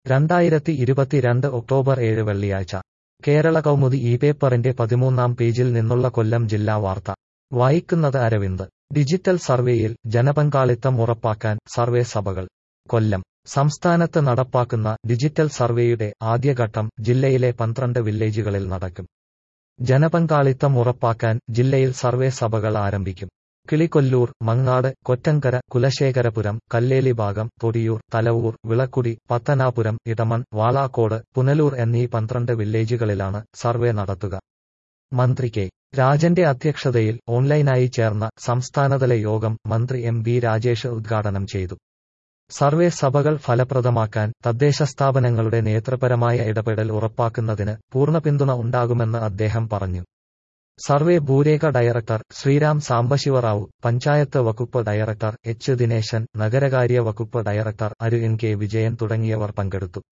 രണ്ടായിരത്തി ഇരുപത്തിരണ്ട് ഒക്ടോബർ ഏഴ് വെള്ളിയാഴ്ച കേരള കൗമുദി ഈ പേപ്പറിന്റെ പതിമൂന്നാം പേജിൽ നിന്നുള്ള കൊല്ലം ജില്ലാ വാർത്ത വായിക്കുന്നത് അരവിന്ദ് ഡിജിറ്റൽ സർവേയിൽ ജനപങ്കാളിത്തം ഉറപ്പാക്കാൻ സർവേ സഭകൾ കൊല്ലം സംസ്ഥാനത്ത് നടപ്പാക്കുന്ന ഡിജിറ്റൽ സർവേയുടെ ആദ്യഘട്ടം ജില്ലയിലെ പന്ത്രണ്ട് വില്ലേജുകളിൽ നടക്കും ജനപങ്കാളിത്തം ഉറപ്പാക്കാൻ ജില്ലയിൽ സർവേ സഭകൾ ആരംഭിക്കും കിളികൊല്ലൂർ മങ്ങാട് കൊറ്റങ്കര കുലശേഖരപുരം കല്ലേലി ഭാഗം തൊടിയൂർ തലവൂർ വിളക്കുടി പത്തനാപുരം ഇടമൺ വാളാക്കോട് പുനലൂർ എന്നീ പന്ത്രണ്ട് വില്ലേജുകളിലാണ് സർവേ നടത്തുക മന്ത്രി കെ രാജന്റെ അധ്യക്ഷതയിൽ ഓൺലൈനായി ചേർന്ന സംസ്ഥാനതല യോഗം മന്ത്രി എം ബി രാജേഷ് ഉദ്ഘാടനം ചെയ്തു സർവേ സഭകൾ ഫലപ്രദമാക്കാൻ തദ്ദേശ സ്ഥാപനങ്ങളുടെ നേതൃപരമായ ഇടപെടൽ ഉറപ്പാക്കുന്നതിന് പൂർണ്ണ പിന്തുണ ഉണ്ടാകുമെന്ന് അദ്ദേഹം പറഞ്ഞു സർവേ ഭൂരേഖ ഡയറക്ടർ ശ്രീരാം സാംബശിവറാവു പഞ്ചായത്ത് വകുപ്പ് ഡയറക്ടർ എച്ച് ദിനേശൻ നഗരകാര്യ വകുപ്പ് ഡയറക്ടർ അരു എൻ കെ വിജയൻ തുടങ്ങിയവർ പങ്കെടുത്തു